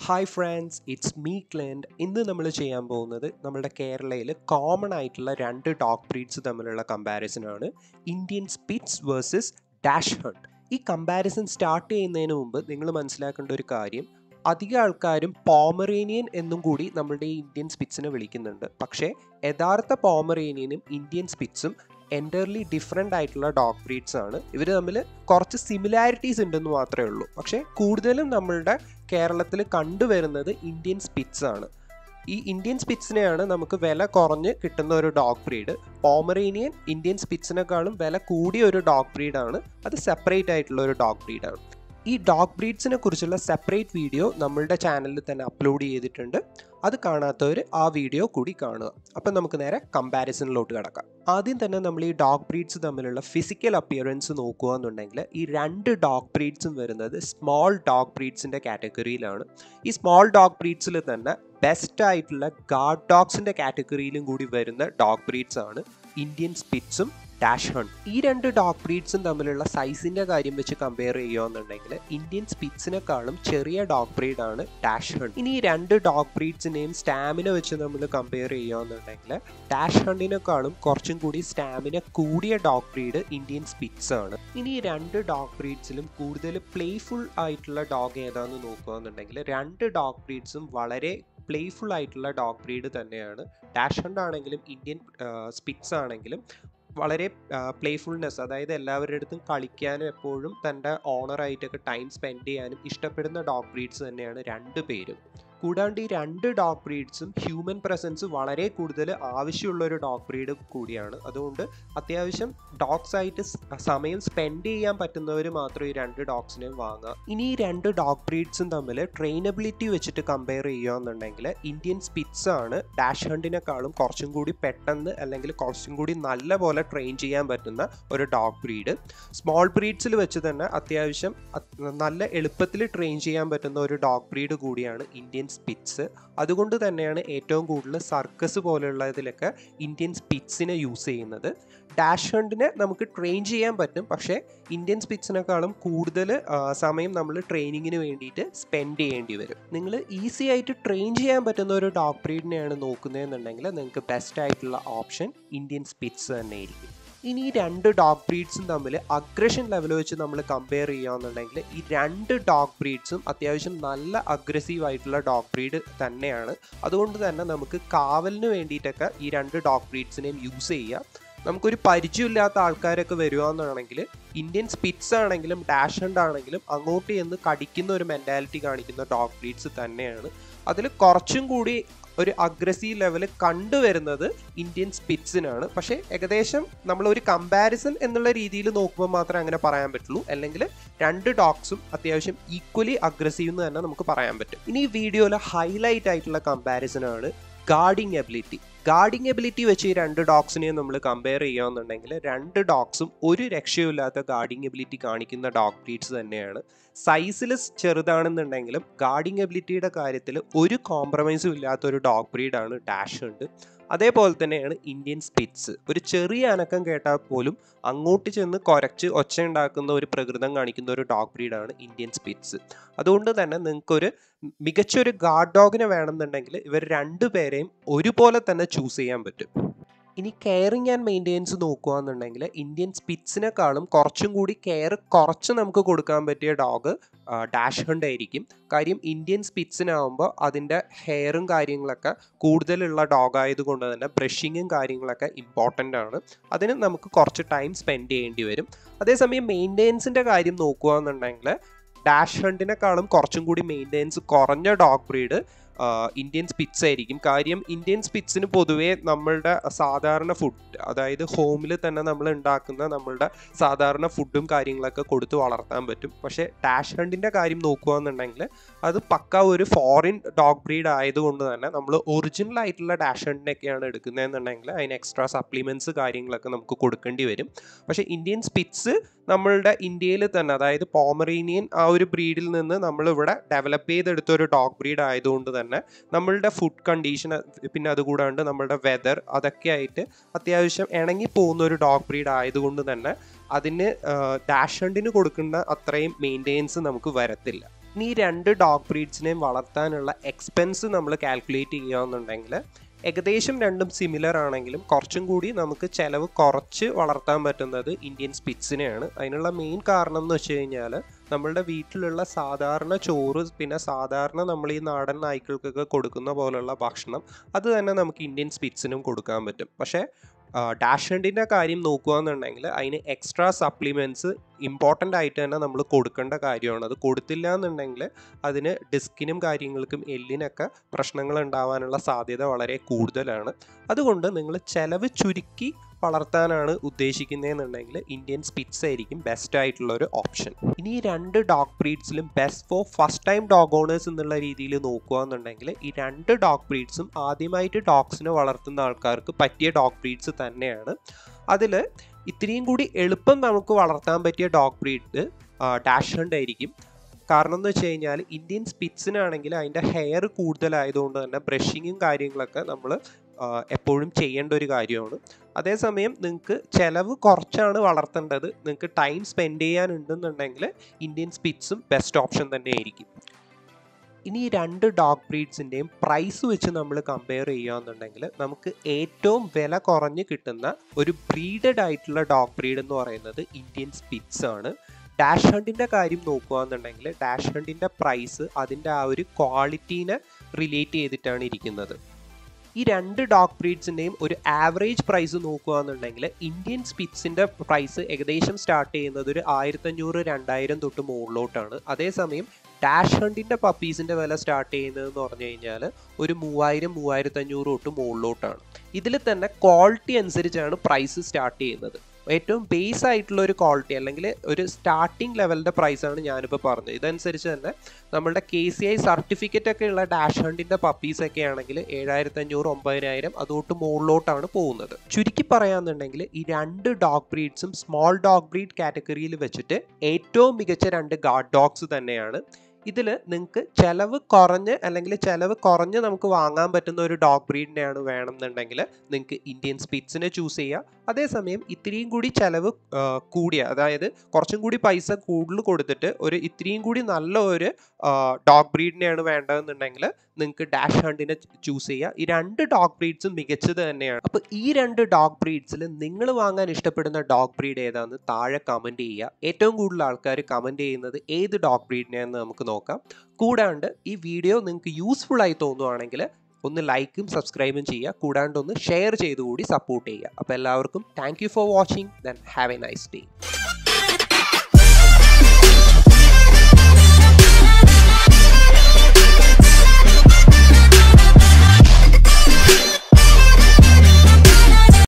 hi friends it's me ക്ലെൻഡ് ഇന്ന് നമ്മൾ ചെയ്യാൻ പോകുന്നത് നമ്മുടെ കേരളയിൽ കോമൺ ആയിട്ടുള്ള രണ്ട് ഡോഗ് ബ്രീഡ്സ് തമ്മിലുള്ള കമ്പാരിസൺ ആണ് Indian spitz versus dachshund ഈ കമ്പാരിസൺ സ്റ്റാർട്ട് ചെയ്യുന്നതിന് മുമ്പ് നിങ്ങൾ മനസ്സിലാക്കേണ്ട ഒരു കാര്യം അധിക ആൾക്കാരും പോമറേനിയൻ എന്നും കൂടി നമ്മളുടെ ഈ ഇന്ത്യൻ സ്പിറ്റ്സിനെ വിളിക്കുന്നുണ്ട് പക്ഷേ യഥാർത്ഥ പോമറേനിയനും ഇന്ത്യൻ സ്പിറ്റ്സും എൻറ്റയർലി ഡിഫറെൻ്റ് ആയിട്ടുള്ള ഡോഗ് ബ്രീഡ്സ് ആണ് ഇവർ തമ്മിൽ കുറച്ച് സിമിലാരിറ്റീസ് ഉണ്ടെന്ന് മാത്രമേ ഉള്ളൂ പക്ഷേ കൂടുതലും നമ്മളുടെ കേരളത്തിൽ കണ്ടുവരുന്നത് ഇന്ത്യൻ സ്പിറ്റ്സ് ആണ് ഈ ഇന്ത്യൻ സ്പിറ്റ്സിനെയാണ് നമുക്ക് വില കുറഞ്ഞ് കിട്ടുന്ന ഒരു ഡോഗ് ബ്രീഡ് പോമറേനിയൻ ഇന്ത്യൻ സ്പിറ്റ്സിനെക്കാളും വില കൂടിയ ഒരു ഡോഗ് ബ്രീഡാണ് അത് സെപ്പറേറ്റ് ആയിട്ടുള്ള ഒരു ഡോഗ് ബ്രീഡാണ് ഈ ഡോഗ് ബ്രീഡ്സിനെ കുറിച്ചുള്ള സെപ്പറേറ്റ് വീഡിയോ നമ്മളുടെ ചാനലിൽ തന്നെ അപ്ലോഡ് ചെയ്തിട്ടുണ്ട് അത് കാണാത്തവർ ആ വീഡിയോ കൂടി കാണുക അപ്പം നമുക്ക് നേരെ കമ്പാരിസണിലോട്ട് കിടക്കാം ആദ്യം തന്നെ നമ്മൾ ഈ ഡോഗ് ബ്രീഡ്സ് തമ്മിലുള്ള ഫിസിക്കൽ അപ്പിയറൻസ് നോക്കുക എന്നുണ്ടെങ്കിൽ ഈ രണ്ട് ഡോഗ് ബ്രീഡ്സും വരുന്നത് സ്മോൾ ഡോഗ് ബ്രീഡ്സിൻ്റെ കാറ്റഗറിയിലാണ് ഈ സ്മോൾ ഡോഗ് ബ്രീഡ്സിൽ തന്നെ ബെസ്റ്റ് ആയിട്ടുള്ള ഗാർഡ് ഡോഗ്സിൻ്റെ കാറ്റഗറിയിലും കൂടി വരുന്ന ഡോഗ് ബ്രീഡ്സ് ആണ് ഇന്ത്യൻ സ്പിറ്റ്സും ഡാഷ് ഹണ്ട് ഈ രണ്ട് ഡോഗ് ബ്രീഡ്സും തമ്മിലുള്ള സൈസിന്റെ കാര്യം വെച്ച് കമ്പയർ ചെയ്യുകയാണെന്നുണ്ടെങ്കിൽ ഇന്ത്യൻ സ്പിറ്റ്സിനെക്കാളും ചെറിയ ഡോഗ് ബ്രീഡാണ് ഡാഷ് ഹണ്ട് ഇനി ഈ രണ്ട് ഡോഗ് ബ്രീഡ്സിനെയും സ്റ്റാമിന വെച്ച് നമ്മൾ കമ്പയർ ചെയ്യുകയാണെന്നുണ്ടെങ്കിൽ ഡാഷ് ഹണ്ടിനെക്കാളും കുറച്ചും കൂടി സ്റ്റാമിന കൂടിയ ഡോഗ് ബ്രീഡ് ഇന്ത്യൻ സ്പിറ്റ്സ് ആണ് ഇനി ഈ രണ്ട് ഡോഗ് ബ്രീഡ്സിലും കൂടുതൽ പ്ലേഫുൾ ആയിട്ടുള്ള ഡോഗ് ഏതാണെന്ന് നോക്കുകയാണെന്നുണ്ടെങ്കിൽ രണ്ട് ഡോഗ് ബ്രീഡ്സും വളരെ പ്ലേഫുൾ ആയിട്ടുള്ള ഡോഗ് ബ്രീഡ് തന്നെയാണ് ഡാഷ് ഹണ്ട് ആണെങ്കിലും ഇന്ത്യൻ സ്പിറ്റ്സ് ആണെങ്കിലും വളരെ പ്ലേഫുൾനെസ് അതായത് എല്ലാവരുടെ അടുത്തും കളിക്കാനും എപ്പോഴും തൻ്റെ ഓണറായിട്ടൊക്കെ ടൈം സ്പെൻഡ് ചെയ്യാനും ഇഷ്ടപ്പെടുന്ന ഡോഗ് ബ്രീഡ്സ് തന്നെയാണ് രണ്ട് പേരും കൂടാണ്ട് ഈ രണ്ട് ഡോഗ് ബ്രീഡ്സും ഹ്യൂമൻ പ്രസൻസ് വളരെ കൂടുതൽ ആവശ്യമുള്ള ഒരു ഡോഗ് ബ്രീഡ് കൂടിയാണ് അതുകൊണ്ട് അത്യാവശ്യം ഡോഗ്സ് ആയിട്ട് സമയം സ്പെൻഡ് ചെയ്യാൻ പറ്റുന്നവർ മാത്രം ഈ രണ്ട് ഡോഗ്സിനെയും വാങ്ങുക ഇനി ഈ രണ്ട് ഡോഗ് ബ്രീഡ്സും തമ്മിൽ ട്രെയിനബിലിറ്റി വെച്ചിട്ട് കമ്പയർ ചെയ്യുകയാണെന്നുണ്ടെങ്കിൽ ഇന്ത്യൻ സ്പിറ്റ്സ് ആണ് ഡാഷ് ഹണ്ടിനെക്കാളും കുറച്ചും കൂടി പെട്ടെന്ന് അല്ലെങ്കിൽ കുറച്ചും കൂടി നല്ല പോലെ ട്രെയിൻ ചെയ്യാൻ പറ്റുന്ന ഒരു ഡോഗ് ബ്രീഡ് സ്മോൾ ബ്രീഡ്സിൽ വെച്ച് തന്നെ അത്യാവശ്യം നല്ല എളുപ്പത്തിൽ ട്രെയിൻ ചെയ്യാൻ പറ്റുന്ന ഒരു ഡോഗ് ബ്രീഡ് കൂടിയാണ് ഇന്ത്യൻ സ്പിറ്റ്സ് അതുകൊണ്ട് തന്നെയാണ് ഏറ്റവും കൂടുതൽ സർക്കസ് പോലെയുള്ളതിലൊക്കെ ഇന്ത്യൻ സ്പിറ്റ്സിനെ യൂസ് ചെയ്യുന്നത് ഡാഷ് ഹണ്ടിനെ നമുക്ക് ട്രെയിൻ ചെയ്യാൻ പറ്റും പക്ഷേ ഇന്ത്യൻ സ്പിറ്റ്സിനെക്കാളും കൂടുതൽ സമയം നമ്മൾ ട്രെയിനിങ്ങിന് വേണ്ടിയിട്ട് സ്പെൻഡ് ചെയ്യേണ്ടി വരും നിങ്ങൾ ഈസി ആയിട്ട് ട്രെയിൻ ചെയ്യാൻ പറ്റുന്ന ഒരു ഡോഗ് ബ്രീഡിനെയാണ് നോക്കുന്നതെന്നുണ്ടെങ്കിൽ നിങ്ങൾക്ക് ബെസ്റ്റ് ആയിട്ടുള്ള ഓപ്ഷൻ ഇന്ത്യൻ സ്പിറ്റ്സ് തന്നെ ആയിരിക്കും ഇനി ഈ രണ്ട് ഡോഗ് ബ്രീഡ്സും തമ്മിൽ അഗ്രഷൻ ലെവൽ വെച്ച് നമ്മൾ കമ്പയർ ചെയ്യുകയാണെന്നുണ്ടെങ്കിൽ ഈ രണ്ട് ഡോഗ് ബ്രീഡ്സും അത്യാവശ്യം നല്ല അഗ്രസീവ് ആയിട്ടുള്ള ഡോഗ് ബ്രീഡ് തന്നെയാണ് അതുകൊണ്ട് തന്നെ നമുക്ക് കാവലിന് വേണ്ടിയിട്ടൊക്കെ ഈ രണ്ട് ഡോഗ് ബ്രീഡ്സിനെയും യൂസ് ചെയ്യാം നമുക്കൊരു പരിചയമില്ലാത്ത ആൾക്കാരൊക്കെ വരികയെന്നാണെങ്കിൽ ഇന്ത്യൻ സ്പിറ്റ്സ് ആണെങ്കിലും ഡാഷ് ഹണ്ട് ആണെങ്കിലും അങ്ങോട്ട് ചെന്ന് കടിക്കുന്ന ഒരു മെൻറ്റാലിറ്റി കാണിക്കുന്ന ഡോഗ് ബ്രീഡ്സ് തന്നെയാണ് അതിൽ കുറച്ചും കൂടി ഒരു അഗ്രസീവ് ലെവൽ കണ്ടുവരുന്നത് ഇന്ത്യൻ സ്പിറ്റ്സിനാണ് പക്ഷേ ഏകദേശം നമ്മൾ ഒരു കമ്പാരിസൺ എന്നുള്ള രീതിയിൽ നോക്കുമ്പോൾ മാത്രമേ അങ്ങനെ പറയാൻ പറ്റുള്ളൂ അല്ലെങ്കിൽ രണ്ട് ഡോഗ്സും അത്യാവശ്യം ഈക്വലി അഗ്രസീവ് എന്ന് തന്നെ നമുക്ക് പറയാൻ പറ്റും ഇനി ഈ വീഡിയോയിൽ ഹൈലൈറ്റ് ആയിട്ടുള്ള കമ്പാരിസൺ ആണ് ഗാർഡിങ് എബിലിറ്റി ഗാർഡിങ് എബിലിറ്റി വെച്ച് ഈ രണ്ട് ഡോഗ്സിനെയും നമ്മൾ കമ്പയർ ചെയ്യുകയാണെന്നുണ്ടെങ്കിൽ രണ്ട് ഡോഗ്സും ഒരു രക്ഷയുമില്ലാത്ത ഗാർഡിങ് എബിലിറ്റി കാണിക്കുന്ന ഡോഗ് ബ്രീഡ്സ് തന്നെയാണ് സൈസിൽ ചെറുതാണെന്നുണ്ടെങ്കിലും ഗാർഡിങ് എബിലിറ്റിയുടെ കാര്യത്തിൽ ഒരു കോംപ്രമൈസും ഇല്ലാത്ത ഒരു ഡോഗ് ബ്രീഡാണ് ഡാഷ് ഉണ്ട് അതേപോലെ തന്നെയാണ് ഇന്ത്യൻ സ്പിറ്റ്സ് ഒരു ചെറിയ അനക്കം കേട്ടാൽ പോലും അങ്ങോട്ട് ചെന്ന് കുരച്ച് ഒച്ച ഉണ്ടാക്കുന്ന ഒരു പ്രകൃതം കാണിക്കുന്ന ഒരു ഡോഗ് ബ്രീഡാണ് ഇന്ത്യൻ സ്പിറ്റ്സ് അതുകൊണ്ട് തന്നെ നിങ്ങൾക്കൊരു മികച്ചൊരു ഗാർഡ് ഡോഗിനെ വേണമെന്നുണ്ടെങ്കിൽ ഇവർ രണ്ടുപേരെയും ഒരുപോലെ തന്നെ ചൂസ് ചെയ്യാൻ പറ്റും ഇനി കെയറിങ് ആൻഡ് മെയിൻ്റെനൻസ് നോക്കുകയെന്നുണ്ടെങ്കിൽ ഇന്ത്യൻ സ്പിറ്റ്സിനെക്കാളും കുറച്ചും കൂടി കെയർ കുറച്ച് നമുക്ക് കൊടുക്കാൻ പറ്റിയ ഡോഗ് ഡാഷ് ഹണ്ട് ആയിരിക്കും കാര്യം ഇന്ത്യൻ സ്പിറ്റ്സിനാകുമ്പോൾ അതിൻ്റെ ഹെയറും കാര്യങ്ങളൊക്കെ കൂടുതലുള്ള ഡോഗ് ആയതുകൊണ്ട് തന്നെ ബ്രഷിങ്ങും കാര്യങ്ങളൊക്കെ ഇമ്പോർട്ടൻ്റ് ആണ് അതിന് നമുക്ക് കുറച്ച് ടൈം സ്പെൻഡ് ചെയ്യേണ്ടി വരും അതേസമയം മെയിൻ്റെനൻസിൻ്റെ കാര്യം നോക്കുകയെന്നുണ്ടെങ്കിൽ ഡാഷ് ഹണ്ടിനെക്കാളും കുറച്ചും കൂടി മെയിൻ്റെനൻസ് കുറഞ്ഞ ഡോഗ് ബ്രീഡ് ഇന്ത്യൻ സ്പിറ്റ്സ് ആയിരിക്കും കാര്യം ഇന്ത്യൻ സ്പിറ്റ്സിന് പൊതുവേ നമ്മളുടെ സാധാരണ ഫുഡ് അതായത് ഹോമിൽ തന്നെ നമ്മൾ ഉണ്ടാക്കുന്ന നമ്മളുടെ സാധാരണ ഫുഡും കാര്യങ്ങളൊക്കെ കൊടുത്ത് വളർത്താൻ പറ്റും പക്ഷേ ഡാഷ് ഹണ്ടിൻ്റെ കാര്യം നോക്കുകയെന്നുണ്ടെങ്കിൽ അത് പക്ക ഒരു ഫോറിൻ ഡോഗ് ബ്രീഡ് ആയതുകൊണ്ട് തന്നെ നമ്മൾ ഒറിജിനൽ ആയിട്ടുള്ള ഡാഷ് ഹണ്ടിനൊക്കെയാണ് എടുക്കുന്നതെന്നുണ്ടെങ്കിൽ അതിന് എക്സ്ട്രാ സപ്ലിമെൻറ്റ്സ് കാര്യങ്ങളൊക്കെ നമുക്ക് കൊടുക്കേണ്ടി വരും പക്ഷേ ഇന്ത്യൻ സ്പിറ്റ്സ് നമ്മളുടെ ഇന്ത്യയിൽ തന്നെ അതായത് പോമറീനിയൻ ആ ഒരു ബ്രീഡിൽ നിന്ന് നമ്മളിവിടെ ഡെവലപ്പ് ചെയ്തെടുത്ത ഒരു ഡോഗ് ബ്രീഡ് ആയതുകൊണ്ട് തന്നെ നമ്മളുടെ ഫുഡ് കണ്ടീഷൻ പിന്നെ അതുകൂടാണ്ട് നമ്മളുടെ വെതർ അതൊക്കെ ആയിട്ട് അത്യാവശ്യം ഇണങ്ങി പോകുന്ന ഒരു ഡോഗ് ബ്രീഡ് ആയതുകൊണ്ട് തന്നെ അതിന് ഡാഷ് ഹണ്ടിന് കൊടുക്കുന്ന അത്രയും മെയിൻ്റെനൻസ് നമുക്ക് വരത്തില്ല ഇനി ഈ രണ്ട് ഡോഗ് ബ്രീഡ്സിനെയും വളർത്താനുള്ള എക്സ്പെൻസ് നമ്മൾ കാൽക്കുലേറ്റ് ചെയ്യുകയെന്നുണ്ടെങ്കിൽ ഏകദേശം രണ്ടും സിമിലർ ആണെങ്കിലും കുറച്ചും കൂടി നമുക്ക് ചിലവ് കുറച്ച് വളർത്താൻ പറ്റുന്നത് ഇന്ത്യൻ സ്പിറ്റ്സിനെയാണ് അതിനുള്ള മെയിൻ കാരണം എന്ന് വെച്ച് കഴിഞ്ഞാൽ നമ്മളുടെ വീട്ടിലുള്ള സാധാരണ ചോറ് പിന്നെ സാധാരണ നമ്മൾ ഈ നാടൻ നായ്ക്കൾക്കൊക്കെ കൊടുക്കുന്ന പോലുള്ള ഭക്ഷണം അത് തന്നെ നമുക്ക് ഇന്ത്യൻ സ്പിറ്റ്സിനും കൊടുക്കാൻ പറ്റും പക്ഷേ ഡാഷ് ഹണ്ടിൻ്റെ കാര്യം നോക്കുകയെന്നുണ്ടെങ്കിൽ അതിന് എക്സ്ട്രാ സപ്ലിമെൻറ്റ്സ് ഇമ്പോർട്ടൻ്റ് ആയിട്ട് തന്നെ നമ്മൾ കൊടുക്കേണ്ട കാര്യമാണ് അത് കൊടുത്തില്ല എന്നുണ്ടെങ്കിൽ അതിന് ഡിസ്കിനും കാര്യങ്ങൾക്കും എല്ലിനൊക്കെ പ്രശ്നങ്ങൾ ഉണ്ടാവാനുള്ള സാധ്യത വളരെ കൂടുതലാണ് അതുകൊണ്ട് നിങ്ങൾ ചിലവ് ചുരുക്കി വളർത്താനാണ് ഉദ്ദേശിക്കുന്നതെന്നുണ്ടെങ്കിൽ ഇന്ത്യൻ സ്പിറ്റ്സ് ആയിരിക്കും ബെസ്റ്റ് ആയിട്ടുള്ള ഒരു ഓപ്ഷൻ ഇനി ഈ രണ്ട് ഡോഗ് ബ്രീഡ്സിലും best for first time dog owners എന്നുള്ള രീതിയിൽ നോക്കുകയെന്നുണ്ടെങ്കിൽ ഈ രണ്ട് ഡോഗ് ബ്രീഡ്സും ആദ്യമായിട്ട് ഡോഗ്സിനെ വളർത്തുന്ന ആൾക്കാർക്ക് പറ്റിയ ഡോഗ് ബ്രീഡ്സ് തന്നെയാണ് അതിൽ ഇത്രയും കൂടി എളുപ്പം നമുക്ക് വളർത്താൻ പറ്റിയ ഡോഗ് ബ്രീഡ് ഡാഷ് ഹണ്ട് ആയിരിക്കും കാരണം എന്ന് വെച്ച് കഴിഞ്ഞാൽ ഇന്ത്യൻ സ്പിറ്റ്സിനാണെങ്കിൽ അതിൻ്റെ ഹെയർ കൂടുതലായതുകൊണ്ട് തന്നെ ബ്രഷിങ്ങും കാര്യങ്ങളൊക്കെ നമ്മൾ എപ്പോഴും ചെയ്യേണ്ട ഒരു കാര്യമാണ് അതേസമയം നിങ്ങൾക്ക് ചിലവ് കുറച്ചാണ് വളർത്തേണ്ടത് നിങ്ങൾക്ക് ടൈം സ്പെൻഡ് ചെയ്യാനുണ്ടെന്നുണ്ടെങ്കിൽ ഇന്ത്യൻ സ്പിറ്റ്സും ബെസ്റ്റ് ഓപ്ഷൻ തന്നെയായിരിക്കും ഇനി ഈ രണ്ട് ഡോഗ് ബ്രീഡ്സിൻ്റെയും പ്രൈസ് വെച്ച് നമ്മൾ കമ്പയർ ചെയ്യുകയെന്നുണ്ടെങ്കിൽ നമുക്ക് ഏറ്റവും വില കുറഞ്ഞ് കിട്ടുന്ന ഒരു ബ്രീഡഡ് ആയിട്ടുള്ള ഡോഗ് ബ്രീഡ് എന്ന് പറയുന്നത് ഇന്ത്യൻ സ്പിറ്റ്സ് ആണ് ഡാഷ് ഹണ്ടിൻ്റെ കാര്യം നോക്കുകയെന്നുണ്ടെങ്കിൽ ഡാഷ് ഹണ്ടിൻ്റെ പ്രൈസ് അതിൻ്റെ ആ ഒരു ക്വാളിറ്റീനെ റിലേറ്റ് ചെയ്തിട്ടാണ് ഇരിക്കുന്നത് ഈ രണ്ട് ഡോഗ് ബ്രീഡ്സിൻ്റെയും ഒരു ആവറേജ് പ്രൈസ് നോക്കുകയെന്നുണ്ടെങ്കിൽ ഇന്ത്യൻ സ്പിറ്റ്സിൻ്റെ പ്രൈസ് ഏകദേശം സ്റ്റാർട്ട് ചെയ്യുന്നത് ഒരു ആയിരത്തഞ്ഞൂറ് രണ്ടായിരം തൊട്ട് മുകളിലോട്ടാണ് അതേസമയം ഡാഷ് ഹണ്ടിൻ്റെ പപ്പീസിൻ്റെ വില സ്റ്റാർട്ട് ചെയ്യുന്നതെന്ന് പറഞ്ഞു കഴിഞ്ഞാൽ ഒരു മൂവായിരം മൂവായിരത്തഞ്ഞൂറ് തൊട്ട് മുകളിലോട്ടാണ് ഇതിൽ തന്നെ ക്വാളിറ്റി അനുസരിച്ചാണ് പ്രൈസ് സ്റ്റാർട്ട് ചെയ്യുന്നത് ഏറ്റവും ബേസ് ആയിട്ടുള്ള ഒരു ക്വാളിറ്റി അല്ലെങ്കിൽ ഒരു സ്റ്റാർട്ടിംഗ് ലെവലിൻ്റെ പ്രൈസാണ് ഞാനിപ്പോൾ പറഞ്ഞത് ഇതനുസരിച്ച് തന്നെ നമ്മളുടെ കെ സി ഐ സർട്ടിഫിക്കറ്റ് ഒക്കെ ഉള്ള ഡാഷ് ഹണ്ടിൻ്റെ പപ്പീസ് ഒക്കെ ആണെങ്കിൽ ഏഴായിരത്തി അഞ്ഞൂറ് ഒമ്പതിനായിരം അതോട്ട് മുകളിലോട്ടാണ് പോകുന്നത് ചുരുക്കി പറയാന്നുണ്ടെങ്കിൽ ഈ രണ്ട് ഡോഗ് ബ്രീഡ്സും സ്മോൾ ഡോഗ് ബ്രീഡ് കാറ്റഗറിയിൽ വെച്ചിട്ട് ഏറ്റവും മികച്ച രണ്ട് ഗാർഡ് ഡോഗ്സ് തന്നെയാണ് ഇതിൽ നിങ്ങൾക്ക് ചിലവ് കുറഞ്ഞ് അല്ലെങ്കിൽ ചിലവ് കുറഞ്ഞ് നമുക്ക് വാങ്ങാൻ പറ്റുന്ന ഒരു ഡോഗ് ബ്രീഡിനെയാണ് വേണമെന്നുണ്ടെങ്കിൽ നിങ്ങൾക്ക് ഇന്ത്യൻ സ്പിറ്റ്സിനെ ചൂസ് ചെയ്യുക അതേസമയം ഇത്രയും കൂടി ചിലവ് കൂടിയ അതായത് കുറച്ചും കൂടി പൈസ കൂടുതൽ കൊടുത്തിട്ട് ഒരു ഇത്രയും കൂടി നല്ല ഒരു ഡോഗ് ബ്രീഡിനെയാണ് വേണ്ടതെന്നുണ്ടെങ്കിൽ നിങ്ങൾക്ക് ഡാഷ് ഹണ്ടിനെ ചൂസ് ചെയ്യുക ഈ രണ്ട് ഡോഗ് ബ്രീഡ്സും മികച്ചത് തന്നെയാണ് അപ്പോൾ ഈ രണ്ട് ഡോഗ് ബ്രീഡ്സിൽ നിങ്ങൾ വാങ്ങാൻ ഇഷ്ടപ്പെടുന്ന ഡോഗ് ബ്രീഡ് ഏതാണെന്ന് താഴെ കമൻറ്റ് ചെയ്യുക ഏറ്റവും കൂടുതൽ ആൾക്കാർ കമൻറ്റ് ചെയ്യുന്നത് ഏത് ഡോഗ് ബ്രീഡിനെയാണെന്ന് നമുക്ക് നോക്കാം കൂടാണ്ട് ഈ വീഡിയോ നിങ്ങൾക്ക് യൂസ്ഫുൾ ആയി തോന്നുവാണെങ്കിൽ ഒന്ന് ലൈക്കും സബ്സ്ക്രൈബും ചെയ്യുക കൂടാണ്ട് ഒന്ന് ഷെയർ ചെയ്തുകൂടി സപ്പോർട്ട് ചെയ്യുക അപ്പോൾ എല്ലാവർക്കും thank you for watching then have a nice day